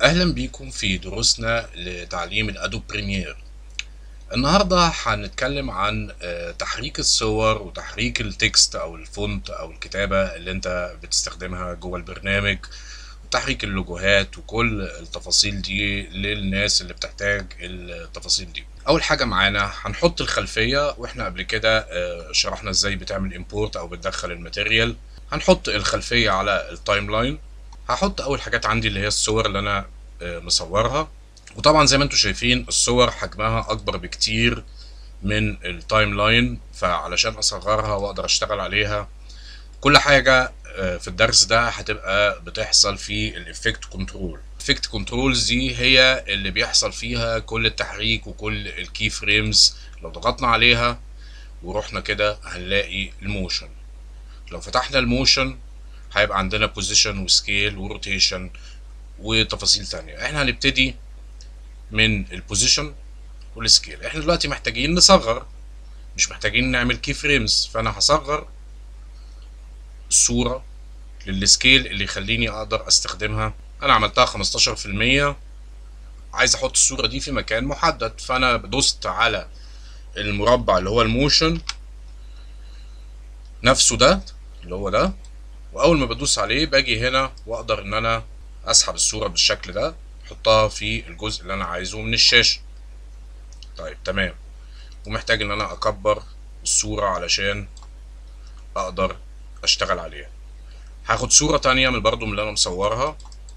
أهلا بيكم في دروسنا لتعليم الأدوب بريمير النهاردة هنتكلم عن آه، تحريك الصور وتحريك التكست أو الفونت أو الكتابة اللي أنت بتستخدمها جوه البرنامج وتحريك اللوجوهات وكل التفاصيل دي للناس اللي بتحتاج التفاصيل دي أول حاجة معانا هنحط الخلفية وإحنا قبل كده آه، شرحنا إزاي بتعمل إمبورت أو بتدخل الماتيريال هنحط الخلفية على التايم لاين هحط اول حاجات عندي اللي هي الصور اللي انا آه، مصورها وطبعا زي ما انتم شايفين الصور حجمها اكبر بكتير من التايم لاين فعلشان اصغرها واقدر اشتغل عليها كل حاجة آه، في الدرس ده هتبقى بتحصل في الافكت كنترول الافكت كنترولز دي هي اللي بيحصل فيها كل التحريك وكل الكي فريمز لو ضغطنا عليها ورحنا كده هنلاقي الموشن لو فتحنا الموشن هيبقى عندنا بوزيشن وسكيل وروتيشن وتفاصيل تانية احنا هنبتدي من البوزيشن والسكيل احنا دلوقتي محتاجين نصغر مش محتاجين نعمل كي فريمز فانا هصغر الصورة للسكيل اللي يخليني اقدر استخدمها انا عملتها 15% عايز احط الصورة دي في مكان محدد فانا دوست على المربع اللي هو الموشن نفسه ده اللي هو ده واول ما بدوس عليه باجي هنا واقدر ان انا اسحب الصورة بالشكل ده احطها في الجزء اللي انا عايزه من الشاشة طيب تمام ومحتاج ان انا اكبر الصورة علشان اقدر اشتغل عليها هاخد صورة تانية من برضو من اللي انا مصورها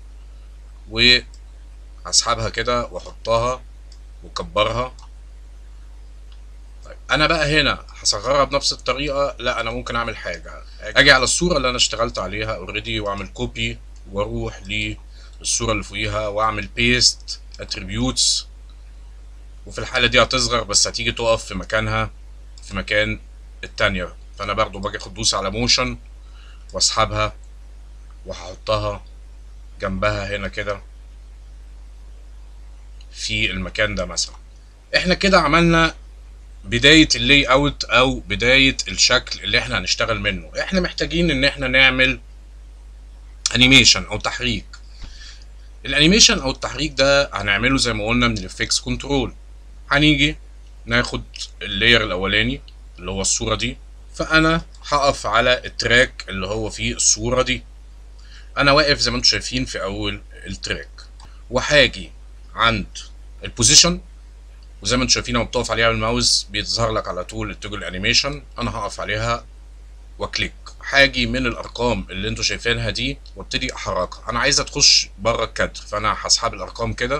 وهسحبها كده واحطها واكبرها طيب انا بقى هنا هصغرها بنفس الطريقه لا انا ممكن اعمل حاجه اجي على الصوره اللي انا اشتغلت عليها اوريدي واعمل كوبي واروح للصوره اللي فوقيها واعمل بيست اتريبيوتس وفي الحاله دي هتصغر بس هتيجي تقف في مكانها في مكان التانية فانا برضو باجي اخد دوس على موشن واسحبها وهحطها جنبها هنا كده في المكان ده مثلا احنا كده عملنا بداية اللي اوت او بداية الشكل اللي احنا هنشتغل منه احنا محتاجين ان احنا نعمل انيميشن او تحريك الانيميشن او التحريك ده هنعمله زي ما قلنا من الافكس كنترول هنيجي ناخد اللاير الاولاني اللي هو الصورة دي فانا هقف على التراك اللي هو فيه الصورة دي انا واقف زي ما انتم شايفين في اول التراك وهاجي عند البوزيشن وزي ما انتم شايفين لما بتقف عليها بالماوس بيظهر لك على طول التوجل انيميشن انا هقف عليها واكليك هاجي من الارقام اللي انتم شايفينها دي وابتدي احركها انا عايزها تخش بره الكادر فانا هسحب الارقام كده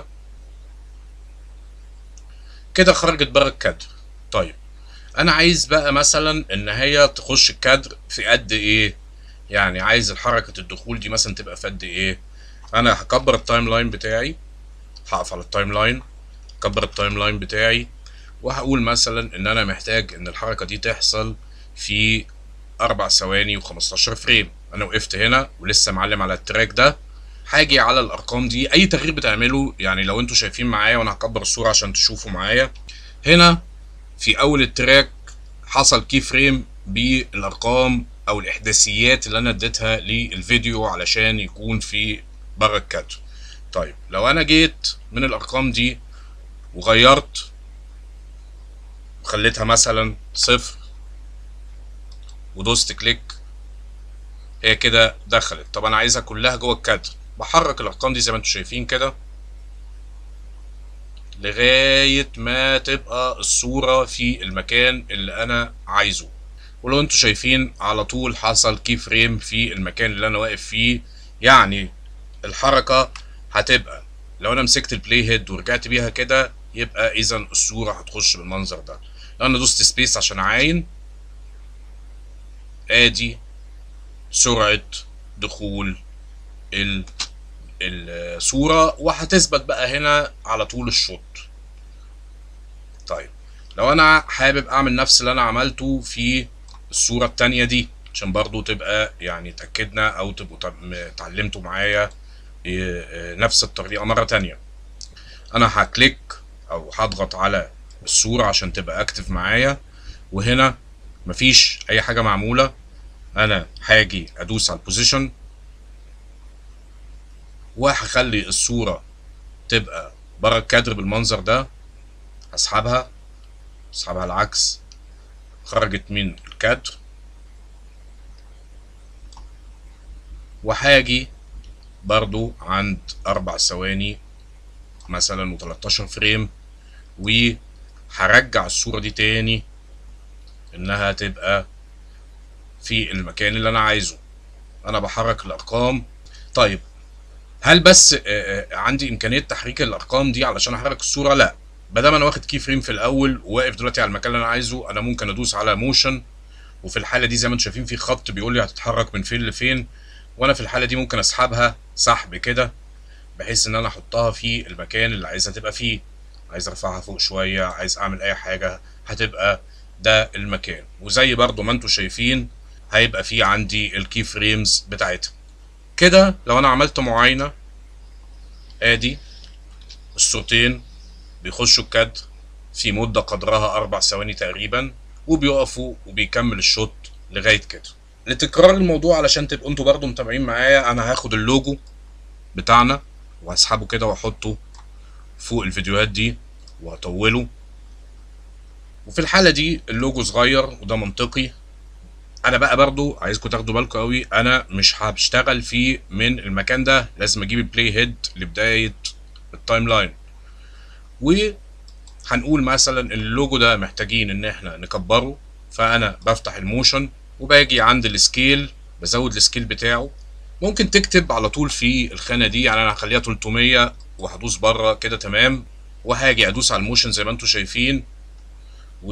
كده خرجت بره الكادر طيب انا عايز بقى مثلا ان هي تخش الكادر في قد ايه يعني عايز حركة الدخول دي مثلا تبقى في قد ايه انا هكبر التايم لاين بتاعي هقف على التايم لاين اكبر التايم لاين بتاعي وهقول مثلا ان انا محتاج ان الحركة دي تحصل في اربع ثواني و15 فريم انا وقفت هنا ولسه معلم على التراك ده هاجي على الارقام دي اي تغيير بتعمله يعني لو انتوا شايفين معايا وانا هكبر الصورة عشان تشوفوا معايا هنا في اول التراك حصل كي فريم بالارقام او الاحداثيات اللي انا اديتها للفيديو علشان يكون في بره الكادر طيب لو انا جيت من الارقام دي وغيرت وخليتها مثلا صفر ودوست كليك هي كده دخلت طب انا عايزها كلها جوه الكادر بحرك الارقام دي زي ما انتم شايفين كده لغاية ما تبقى الصورة في المكان اللي انا عايزه ولو انتم شايفين على طول حصل كي فريم في المكان اللي انا واقف فيه يعني الحركة هتبقى لو انا مسكت البلاي هيد ورجعت بيها كده يبقى اذا الصورة هتخش بالمنظر ده لو انا دوست سبيس عشان اعاين ادي سرعة دخول ال الصورة وهتثبت بقى هنا على طول الشوط طيب لو انا حابب اعمل نفس اللي انا عملته في الصورة التانية دي عشان برضو تبقى يعني اتأكدنا او تبقوا تم- اتعلمتوا معايا إيه، نفس الطريقة مرة تانية انا هكليك او هضغط على الصورة عشان تبقى اكتف معايا وهنا مفيش اي حاجة معمولة انا هاجي ادوس على البوزيشن وهخلي الصورة تبقى بره الكادر بالمنظر ده هسحبها اسحبها العكس خرجت من الكادر وهاجي برضو عند أربع ثواني مثلا و13 فريم وهرجع الصورة دي تاني إنها تبقى في المكان اللي أنا عايزه أنا بحرك الأرقام طيب هل بس آه، آه، عندي إمكانية تحريك الأرقام دي علشان أحرك الصورة؟ لأ بدل ما أنا واخد كي فريم في الأول وواقف دلوقتي على المكان اللي أنا عايزه أنا ممكن أدوس على موشن وفي الحالة دي زي ما انتم شايفين في خط بيقول لي هتتحرك من فين لفين وانا في الحالة دي ممكن اسحبها سحب كده بحيث ان انا احطها في المكان اللي عايزها تبقى فيه عايز ارفعها فوق شوية عايز اعمل اي حاجة هتبقى ده المكان وزي برضو ما انتم شايفين هيبقى في عندي الكي فريمز بتاعتها كده لو انا عملت معاينة ادي الصوتين بيخشوا الكادر في مدة قدرها أربع ثواني تقريبا وبيقفوا وبيكمل الشوط لغاية كده لتكرار الموضوع علشان تبقوا انتوا برضو متابعين معايا انا هاخد اللوجو بتاعنا وهسحبه كده واحطه فوق الفيديوهات دي وهطوله وفي الحالة دي اللوجو صغير وده منطقي انا بقى برضو عايزكم تاخدوا بالكم قوي انا مش هشتغل فيه من المكان ده لازم اجيب البلاي هيد لبداية التايم لاين وهنقول مثلا اللوجو ده محتاجين ان احنا نكبره فانا بفتح الموشن وباجي عند السكيل بزود السكيل بتاعه ممكن تكتب على طول في الخانة دي يعني انا هخليها 300 وهدوس بره كده تمام وهاجي ادوس على الموشن زي ما انتم شايفين و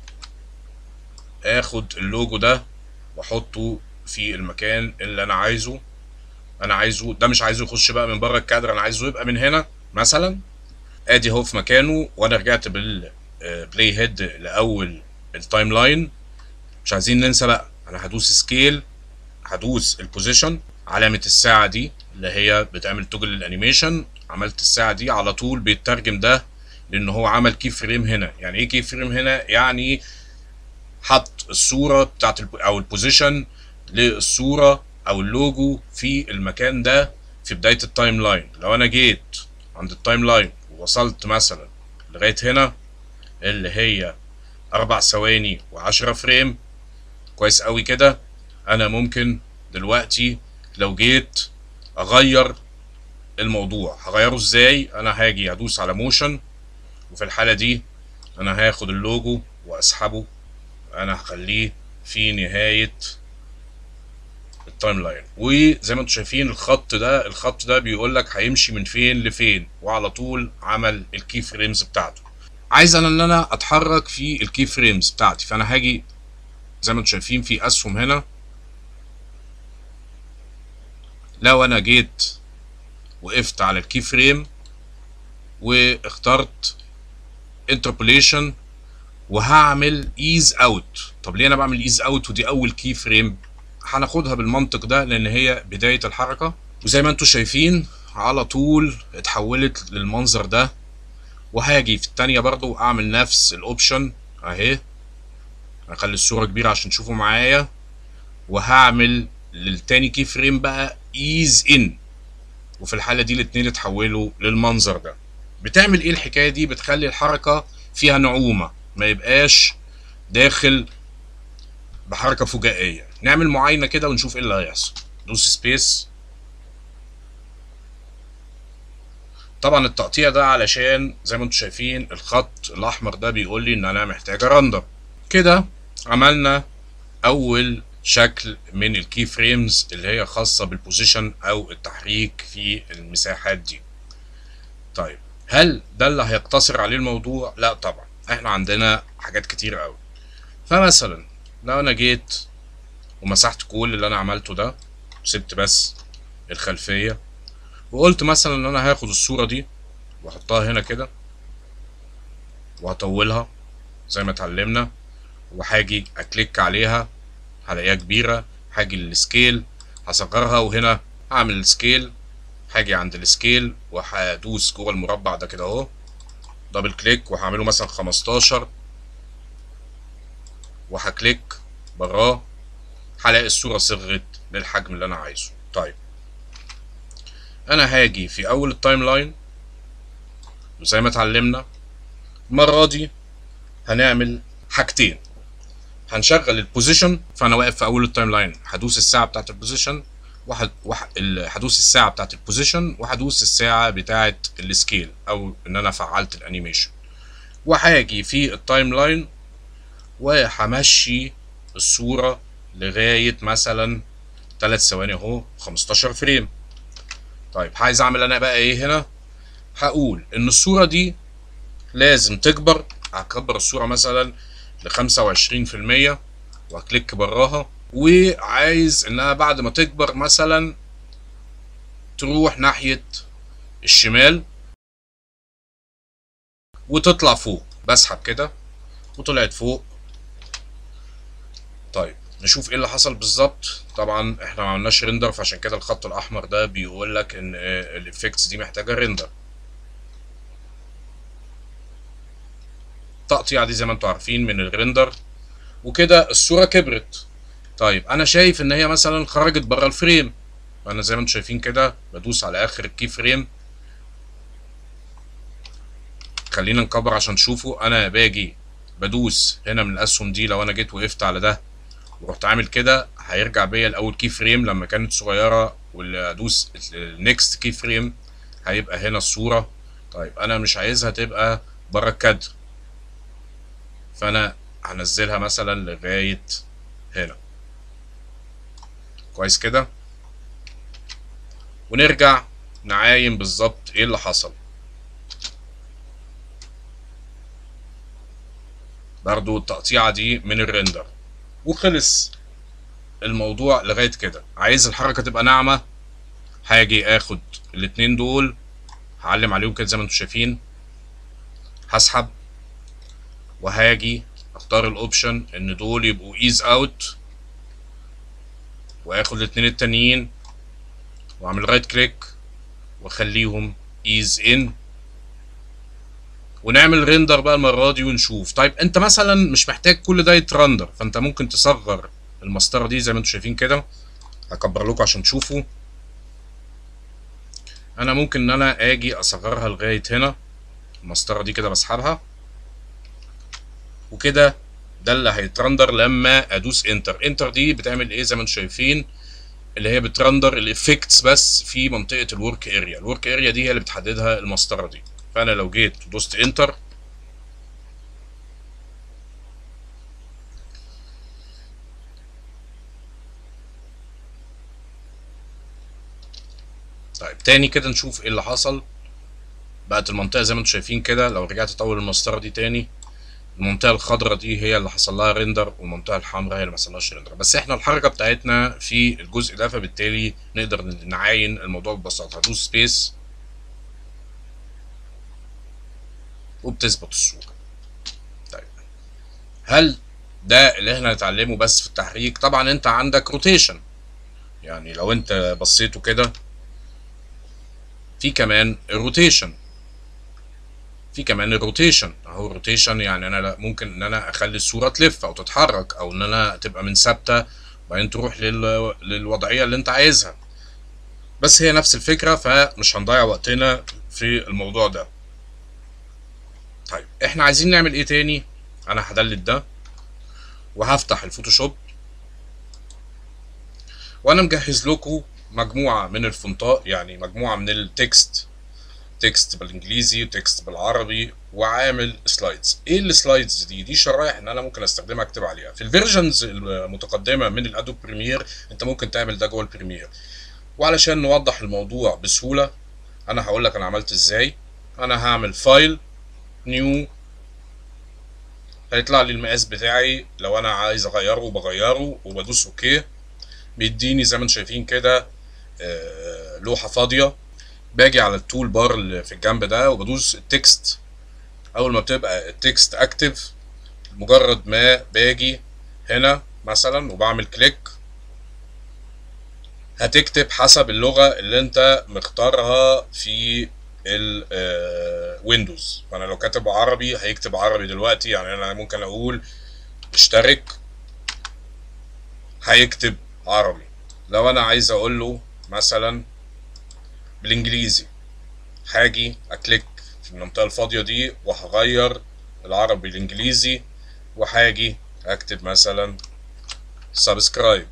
اخد اللوجو ده واحطه في المكان اللي انا عايزه انا عايزه ده مش عايزه يخش بقى من بره الكادر انا عايزه يبقى من هنا مثلا ادي اهو في مكانه وانا رجعت بالبلاي هيد لاول التايم لاين مش عايزين ننسى بقى انا هدوس سكيل هدوس البوزيشن علامة الساعة دي اللي هي بتعمل توجل للانيميشن عملت الساعة دي على طول بيترجم ده لان هو عمل كي فريم هنا يعني ايه كي فريم هنا يعني حط الصورة بتاعت الب... او البوزيشن للصورة او اللوجو في المكان ده في بداية التايم لاين لو انا جيت عند التايم لاين ووصلت مثلا لغاية هنا اللي هي اربع ثواني وعشرة فريم كويس قوي كده انا ممكن دلوقتي لو جيت اغير الموضوع هغيره ازاي انا هاجي ادوس على موشن وفي الحالة دي انا هاخد اللوجو واسحبه انا هخليه في نهاية التايم لاين وزي ما انتم شايفين الخط ده الخط ده بيقول لك هيمشي من فين لفين وعلى طول عمل الكي فريمز بتاعته عايز انا ان انا اتحرك في الكي فريمز بتاعتي فانا هاجي زي ما انتم شايفين في اسهم هنا لو انا جيت وقفت على الكي فريم واخترت انتربوليشن وهعمل ايز اوت طب ليه انا بعمل ايز اوت ودي اول كي فريم هناخدها بالمنطق ده لان هي بدايه الحركه وزي ما انتم شايفين على طول اتحولت للمنظر ده وهاجي في التانية برضو اعمل نفس الاوبشن اهي هخلي الصورة كبيرة عشان تشوفوا معايا وهعمل للتاني كي فريم بقى ايز ان وفي الحالة دي الاتنين اتحولوا للمنظر ده بتعمل ايه الحكاية دي بتخلي الحركة فيها نعومة ما يبقاش داخل بحركة فجائية نعمل معاينة كده ونشوف ايه اللي هيحصل دوس سبيس طبعا التقطيع ده علشان زي ما انتم شايفين الخط الاحمر ده بيقول لي ان انا محتاج ارندر كده عملنا اول شكل من الكي فريمز اللي هي خاصة بالبوزيشن او التحريك في المساحات دي طيب هل ده اللي هيقتصر عليه الموضوع لا طبعا احنا عندنا حاجات كتير قوي فمثلا لو انا جيت ومسحت كل اللي انا عملته ده وسبت بس الخلفية وقلت مثلا ان انا هاخد الصورة دي واحطها هنا كده وهطولها زي ما اتعلمنا وهاجي اكليك عليها هلاقيها كبيرة هاجي للسكيل هصغرها وهنا هعمل السكيل هاجي عند السكيل وهدوس جوه المربع ده كده اهو دبل كليك وهعمله مثلا 15 وهكليك براه هلاقي الصورة صغرت للحجم اللي انا عايزه طيب انا هاجي في اول التايم لاين وزي ما اتعلمنا المرة دي هنعمل حاجتين هنشغل البوزيشن فانا واقف في اول التايم لاين هدوس الساعه بتاعت البوزيشن واحد واحد ال- هدوس الساعه بتاعت البوزيشن وهدوس الساعه بتاعت السكيل او ان انا فعلت الانيميشن وهاجي في التايم لاين وهمشي الصوره لغايه مثلا 3 ثواني اهو 15 فريم طيب عايز اعمل انا بقى ايه هنا هقول ان الصوره دي لازم تكبر هكبر الصوره مثلا ل 25% وهكليك براها وعايز انها بعد ما تكبر مثلا تروح ناحية الشمال وتطلع فوق بسحب كده وطلعت فوق طيب نشوف ايه اللي حصل بالظبط طبعا احنا ما عملناش ريندر فعشان كده الخط الاحمر ده بيقول لك ان الافكتس دي محتاجه ريندر التقطيعه دي زي ما انتم عارفين من الريندر وكده الصوره كبرت طيب انا شايف ان هي مثلا خرجت بره الفريم فانا زي ما انتم شايفين كده بدوس على اخر الكي فريم خلينا نكبر عشان تشوفوا انا باجي بدوس هنا من الاسهم دي لو انا جيت وقفت على ده ورحت عامل كده هيرجع بيا الاول كي فريم لما كانت صغيره واللي ادوس النكست كي فريم هيبقى هنا الصوره طيب انا مش عايزها تبقى بره الكادر فانا هنزلها مثلا لغايه هنا كويس كده ونرجع نعاين بالظبط ايه اللي حصل برضو التقطيعة دي من الريندر وخلص الموضوع لغاية كده عايز الحركة تبقى ناعمة هاجي اخد الاتنين دول هعلم عليهم كده زي ما انتم شايفين هسحب وهاجي اختار الاوبشن ان دول يبقوا ايز اوت واخد الاتنين التانيين واعمل رايت كليك واخليهم ايز ان ونعمل ريندر بقى المره دي ونشوف طيب انت مثلا مش محتاج كل ده يترندر فانت ممكن تصغر المسطره دي زي ما انتم شايفين كده هكبر لكم عشان تشوفوا انا ممكن ان انا اجي اصغرها لغايه هنا المسطره دي كده بسحبها وكده ده اللي هيترندر لما ادوس انتر انتر دي بتعمل ايه زي ما انتم شايفين اللي هي بترندر الافكتس بس في منطقه الورك اريا الورك اريا دي هي اللي بتحددها المسطره دي فانا لو جيت ودوست انتر طيب تاني كده نشوف ايه اللي حصل بقت المنطقه زي ما انتم شايفين كده لو رجعت اطول المسطره دي تاني المنطقه الخضراء دي هي اللي حصل لها ريندر والمنطقه الحمراء هي اللي ما حصلهاش ريندر بس احنا الحركه بتاعتنا في الجزء ده فبالتالي نقدر نعاين الموضوع ببساطه هدوس سبيس وبتثبت الصوره طيب هل ده اللي احنا هنتعلمه بس في التحريك طبعا انت عندك روتيشن يعني لو انت بصيته كده في كمان الروتيشن في كمان الروتيشن اهو الروتيشن يعني انا ممكن ان انا اخلي الصوره تلف او تتحرك او ان انا تبقى من ثابته وبعدين تروح لل... للوضعيه اللي انت عايزها بس هي نفس الفكره فمش هنضيع وقتنا في الموضوع ده طيب احنا عايزين نعمل ايه تاني انا هدلت ده وهفتح الفوتوشوب وانا مجهز لكم مجموعه من الفونتات يعني مجموعه من التكست تكست بالانجليزي وتكست بالعربي وعامل سلايدز ايه السلايدز دي دي شرايح ان انا ممكن استخدمها اكتب عليها في الفيرجنز المتقدمه من الادوب بريمير انت ممكن تعمل ده جوه البريمير وعلشان نوضح الموضوع بسهوله انا هقول لك انا عملت ازاي انا هعمل فايل نيو هيطلع لي المقاس بتاعي لو انا عايز اغيره بغيره وبدوس اوكي بيديني زي ما انتم شايفين كده آه لوحه فاضيه باجي على التول بار اللي في الجنب ده وبدوس التكست اول ما بتبقى التكست اكتف مجرد ما باجي هنا مثلا وبعمل كليك هتكتب حسب اللغة اللي انت مختارها في الويندوز فانا لو كاتب عربي هيكتب عربي دلوقتي يعني انا ممكن اقول اشترك هيكتب عربي لو انا عايز اقول له مثلا بالانجليزي هاجي اكليك في المنطقة الفاضية دي وهغير العربي الانجليزي وهاجي اكتب مثلا سبسكرايب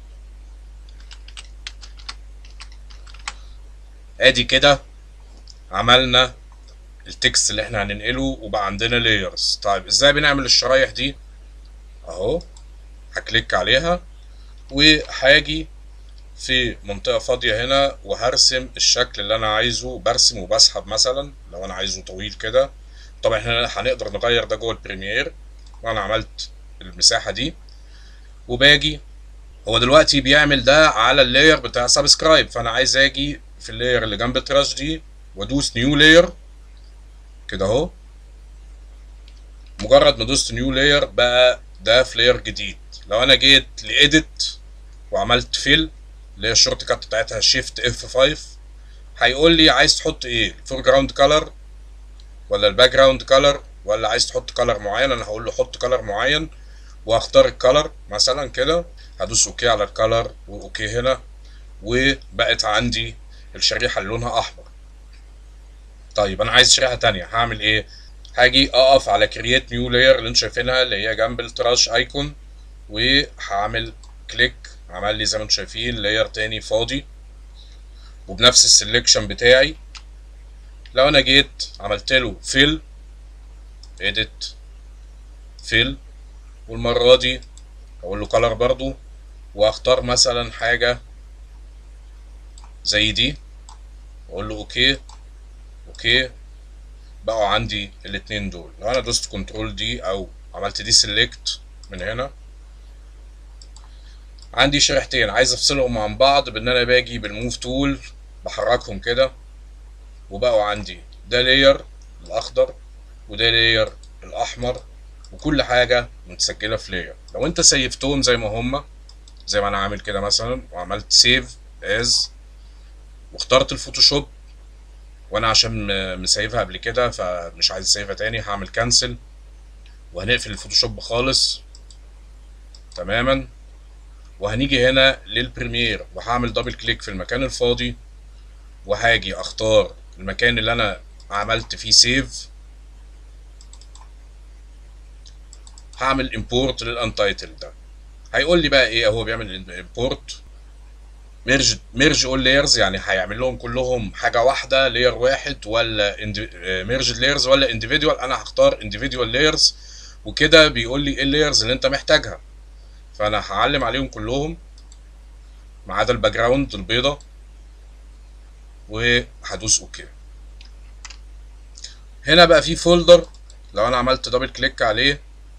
ادي كده عملنا التكست اللي احنا هننقله وبقى عندنا لايرز طيب ازاي بنعمل الشرايح دي اهو هكليك عليها وهاجي في منطقة فاضية هنا وهرسم الشكل اللي انا عايزه برسم وبسحب مثلا لو انا عايزه طويل كده طبعا احنا هنقدر نغير ده جوه البريمير وانا عملت المساحة دي وباجي هو دلوقتي بيعمل ده على اللاير بتاع سبسكرايب فانا عايز اجي في اللاير اللي جنب التراش دي وادوس نيو لاير كده اهو مجرد ما دوست نيو لاير بقى ده في لاير جديد لو انا جيت لايديت وعملت فيل اللي هي الشورت كات بتاعتها شيفت اف 5 هيقول لي عايز تحط ايه الفور جراوند كلر ولا الباك جراوند كلر ولا عايز تحط كلر معين انا هقول له حط كلر معين وهختار الكلر مثلا كده هدوس اوكي على الكلر واوكي هنا وبقت عندي الشريحه اللي لونها احمر طيب انا عايز شريحه تانية هعمل ايه هاجي اقف على كرييت نيو لاير اللي انتوا شايفينها اللي هي جنب التراش ايكون وهعمل كليك عمل لي زي ما انتم شايفين لاير تاني فاضي وبنفس السلكشن بتاعي لو انا جيت عملت له فيل اديت فيل والمره دي اقول له كلر برضو واختار مثلا حاجه زي دي واقول له اوكي اوكي بقوا عندي الاتنين دول لو انا دوست كنترول دي او عملت دي سيلكت من هنا عندي شريحتين عايز افصلهم عن بعض بان انا باجي بالموف تول بحركهم كده وبقوا عندي ده لاير الاخضر وده لاير الاحمر وكل حاجة متسجلة في لاير لو انت سيفتهم زي ما هما زي ما انا عامل كده مثلا وعملت سيف از واخترت الفوتوشوب وانا عشان مسيفها قبل كده فمش عايز اسيفها تاني هعمل كانسل وهنقفل الفوتوشوب خالص تماما وهنيجي هنا للبريمير وهعمل دبل كليك في المكان الفاضي وهاجي اختار المكان اللي انا عملت فيه سيف هعمل امبورت للانتايتل ده هيقول لي بقى ايه هو بيعمل امبورت ميرج ميرج اول لايرز يعني هيعمل لهم كلهم حاجه واحده لاير واحد ولا ميرج لايرز ولا انديفيدوال انا هختار انديفيدوال لايرز وكده بيقول لي ايه اللايرز اللي انت محتاجها فانا هعلم عليهم كلهم ما عدا الباك جراوند البيضه وهدوس اوكي هنا بقى في فولدر لو انا عملت دبل كليك عليه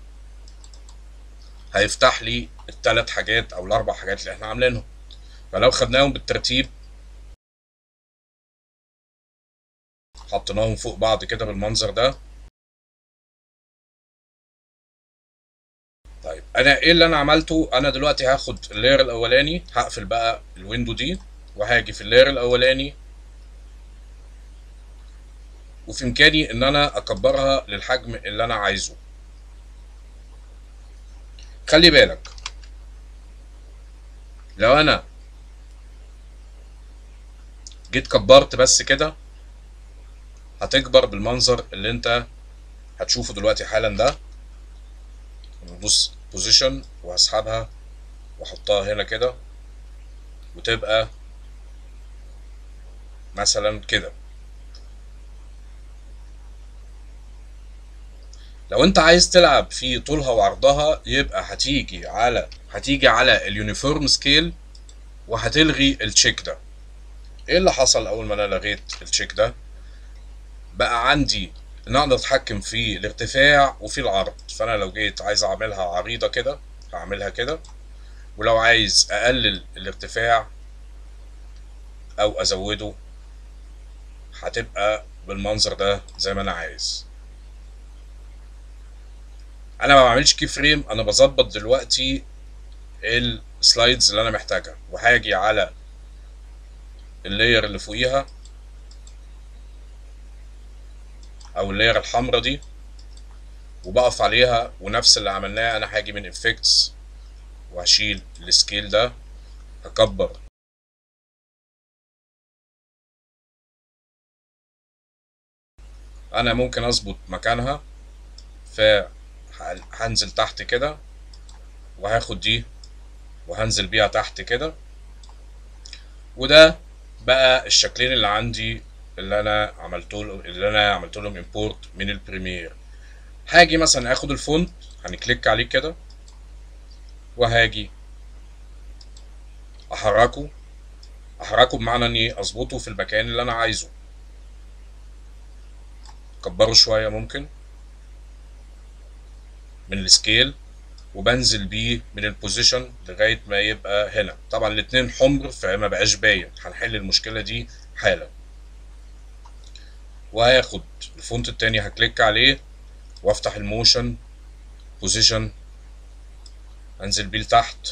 هيفتح لي الثلاث حاجات او الاربع حاجات اللي احنا عاملينهم فلو خدناهم بالترتيب حطيناهم فوق بعض كده بالمنظر ده طيب انا ايه اللي انا عملته انا دلوقتي هاخد اللاير الاولاني هقفل بقى الويندو دي وهاجي في اللاير الاولاني وفي امكاني ان انا اكبرها للحجم اللي انا عايزه خلي بالك لو انا جيت كبرت بس كده هتكبر بالمنظر اللي انت هتشوفه دلوقتي حالا ده ندوس بوزيشن وهسحبها واحطها هنا كده وتبقى مثلا كده لو انت عايز تلعب في طولها وعرضها يبقى هتيجي على هتيجي على اليونيفورم سكيل وهتلغي التشيك ده ايه اللي حصل اول ما انا لغيت التشيك ده بقى عندي ان اقدر اتحكم في الارتفاع وفي العرض فانا لو جيت عايز اعملها عريضة كده هعملها كده ولو عايز اقلل الارتفاع او ازوده هتبقى بالمنظر ده زي ما انا عايز انا ما بعملش كي فريم انا بظبط دلوقتي السلايدز اللي انا محتاجها وهاجي على اللاير اللي فوقيها او اللاير الحمراء دي وبقف عليها ونفس اللي عملناه انا هاجي من افكتس وهشيل السكيل ده هكبر انا ممكن اظبط مكانها فهنزل تحت كده وهاخد دي وهنزل بيها تحت كده وده بقى الشكلين اللي عندي اللي انا عملته اللي انا عملت لهم امبورت من البريمير هاجي مثلا اخد الفونت هنكليك عليه كده وهاجي احركه احركه بمعنى اني اظبطه في المكان اللي انا عايزه اكبره شويه ممكن من السكيل وبنزل بيه من البوزيشن لغايه ما يبقى هنا طبعا الاتنين حمر فما بقاش باين هنحل المشكله دي حالا وهاخد الفونت التاني هكليك عليه وافتح الموشن بوزيشن انزل بيه لتحت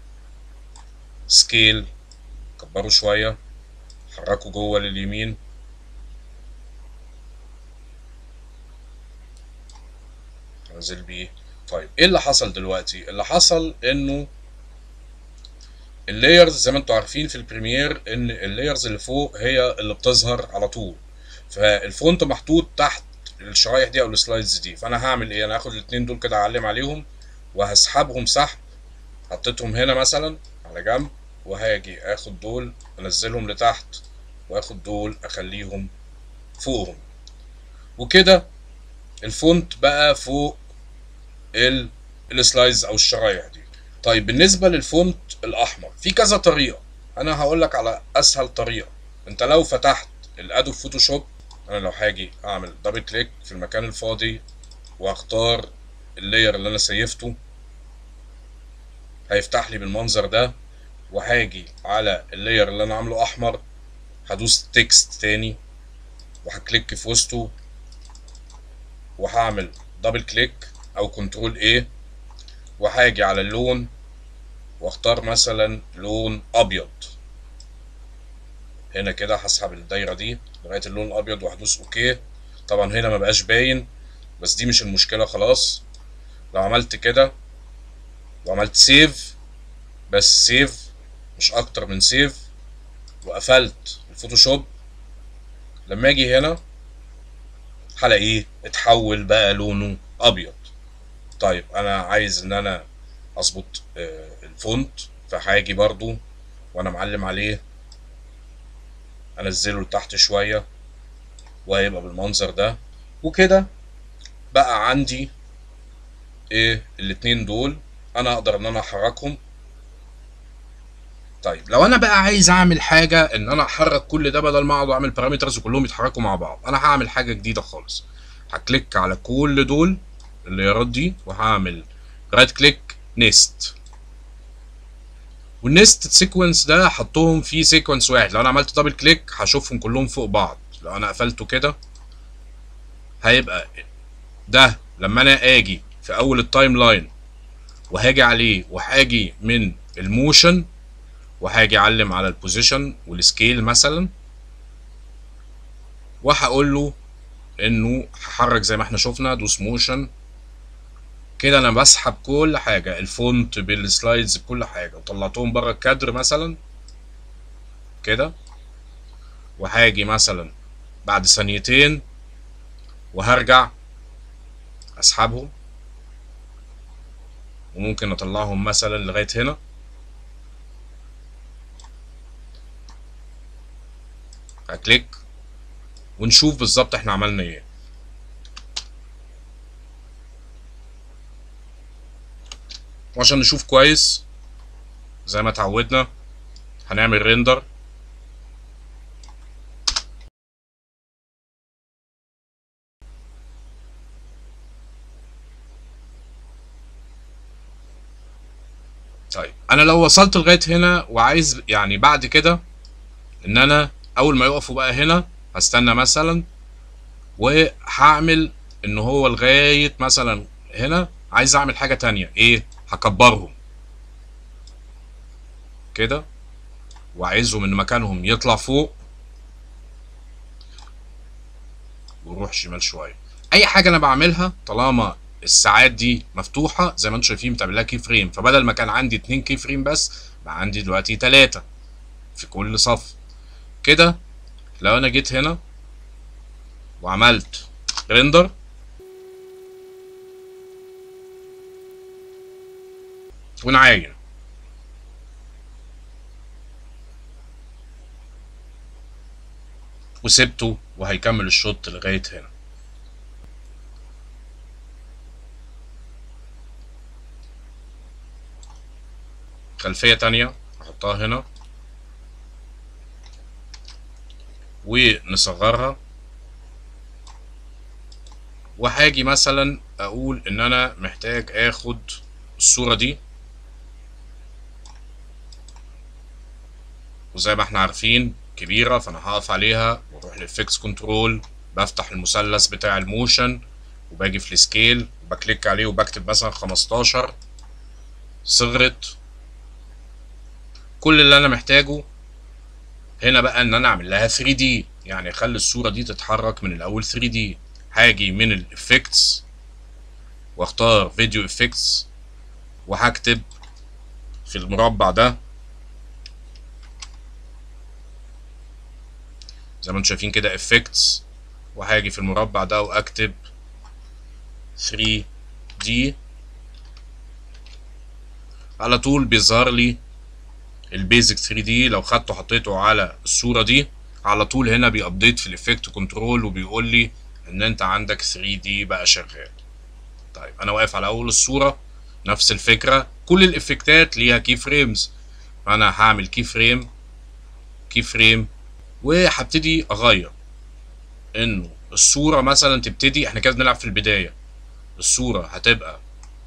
سكيل كبره شويه حركه جوه لليمين انزل بيه طيب ايه اللي حصل دلوقتي اللي حصل انه اللايرز زي ما انتم عارفين في البريمير ان اللايرز اللي فوق هي اللي بتظهر على طول فالفونت محطوط تحت الشرايح دي او السلايدز دي فانا هعمل ايه انا هاخد الاثنين دول كده اعلم عليهم وهسحبهم سحب حطيتهم هنا مثلا على جنب وهاجي اخد دول انزلهم لتحت واخد دول اخليهم فوقهم وكده الفونت بقى فوق ال السلايدز او الشرايح دي طيب بالنسبه للفونت الاحمر في كذا طريقه انا هقول لك على اسهل طريقه انت لو فتحت الادوب فوتوشوب انا لو هاجي اعمل دبل كليك في المكان الفاضي واختار اللاير اللي انا سيفته هيفتح لي بالمنظر ده وهاجي على اللاير اللي انا عامله احمر هدوس تكست تاني وهكليك في وسطه وهعمل دبل كليك او كنترول ايه وهاجي على اللون واختار مثلا لون ابيض هنا كده هسحب الدايره دي لغايه اللون الابيض وهدوس اوكي طبعا هنا ما بقاش باين بس دي مش المشكله خلاص لو عملت كده وعملت سيف بس سيف مش اكتر من سيف وقفلت الفوتوشوب لما اجي هنا هلاقيه اتحول بقى لونه ابيض طيب انا عايز ان انا اظبط الفونت فهاجي برضو وانا معلم عليه انزله لتحت شويه وهيبقى بالمنظر ده وكده بقى عندي ايه الاتنين دول انا اقدر ان انا احركهم طيب لو انا بقى عايز اعمل حاجه ان انا احرك كل ده بدل ما اقعد اعمل بارامترز وكلهم يتحركوا مع بعض انا هعمل حاجه جديده خالص هكليك على كل دول اللايرات دي وهعمل رايت كليك نيست والنيست سيكونس ده هحطهم في سيكونس واحد لو انا عملت دبل كليك هشوفهم كلهم فوق بعض لو انا قفلته كده هيبقى ده لما انا اجي في اول التايم لاين وهاجي عليه وهاجي من الموشن وهاجي اعلم على البوزيشن والسكيل مثلا وهقول له انه هحرك زي ما احنا شفنا دوس موشن كده انا بسحب كل حاجه الفونت بالسلايدز بكل حاجه وطلعتهم بره الكادر مثلا كده وهاجي مثلا بعد ثانيتين وهرجع اسحبهم وممكن اطلعهم مثلا لغايه هنا هكليك ونشوف بالظبط احنا عملنا ايه وعشان نشوف كويس زي ما اتعودنا هنعمل ريندر طيب انا لو وصلت لغايه هنا وعايز يعني بعد كده ان انا اول ما يقفوا بقى هنا هستنى مثلا وهعمل ان هو لغايه مثلا هنا عايز اعمل حاجه تانية ايه هكبرهم كده وعايزهم ان مكانهم يطلع فوق ويروح شمال شويه اي حاجه انا بعملها طالما الساعات دي مفتوحه زي ما انتم شايفين بتعمل لها كي فريم فبدل ما كان عندي اتنين كي فريم بس بقى عندي دلوقتي تلاتة في كل صف كده لو انا جيت هنا وعملت ريندر ونعاين وسبته وهيكمل الشوط لغاية هنا خلفية تانية احطها هنا ونصغرها وهاجي مثلا اقول ان انا محتاج اخد الصورة دي وزي ما احنا عارفين كبيرة فانا هقف عليها واروح للفيكس كنترول بفتح المثلث بتاع الموشن وباجي في السكيل وبكليك عليه وبكتب مثلا 15 صغرت كل اللي انا محتاجه هنا بقى ان انا اعمل لها 3 دي يعني اخلي الصورة دي تتحرك من الاول 3 دي هاجي من الافكتس واختار فيديو افكتس وهكتب في المربع ده زي ما انتم شايفين كده افكتس وهاجي في المربع ده واكتب 3 دي على طول بيظهر لي البيزك 3 دي لو خدته حطيته على الصوره دي على طول هنا بيابديت في الافكت كنترول وبيقول لي ان انت عندك 3 دي بقى شغال طيب انا واقف على اول الصوره نفس الفكره كل الافكتات ليها كي فريمز فانا هعمل كي فريم كي فريم وهبتدي اغير انه الصوره مثلا تبتدي احنا كده بنلعب في البدايه الصوره هتبقى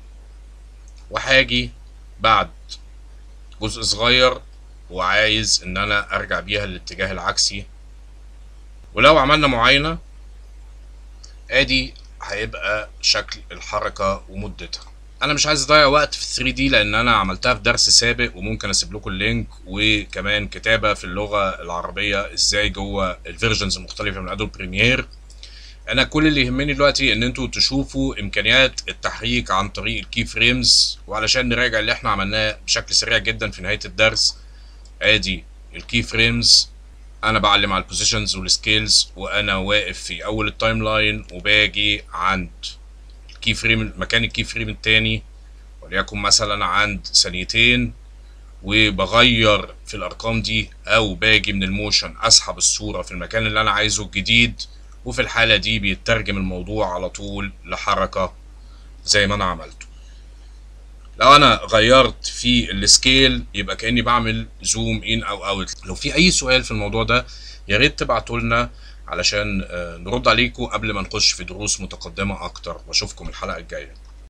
وهاجي بعد جزء صغير وعايز ان انا ارجع بيها للاتجاه العكسي ولو عملنا معاينة ادي هيبقى شكل الحركة ومدتها انا مش عايز اضيع وقت في 3 دي لان انا عملتها في درس سابق وممكن اسيب لكم اللينك وكمان كتابة في اللغة العربية ازاي جوه الفيرجنز المختلفة من ادوب بريمير انا كل اللي يهمني دلوقتي ان انتوا تشوفوا امكانيات التحريك عن طريق الكي فريمز وعلشان نراجع اللي احنا عملناه بشكل سريع جدا في نهاية الدرس ادي الكي فريمز انا بعلم على البوزيشنز والسكيلز وانا واقف في اول التايم لاين وباجي عند الكي فريم مكان الكي فريم التاني وليكن مثلا عند ثانيتين وبغير في الارقام دي او باجي من الموشن اسحب الصورة في المكان اللي انا عايزه الجديد وفي الحالة دي بيترجم الموضوع على طول لحركة زي ما انا عملته لو انا غيرت في السكيل يبقى كاني بعمل زوم ان او اوت لو في اي سؤال في الموضوع ده يا ريت تبعتوا لنا علشان نرد عليكم قبل ما نخش في دروس متقدمه اكتر واشوفكم الحلقه الجايه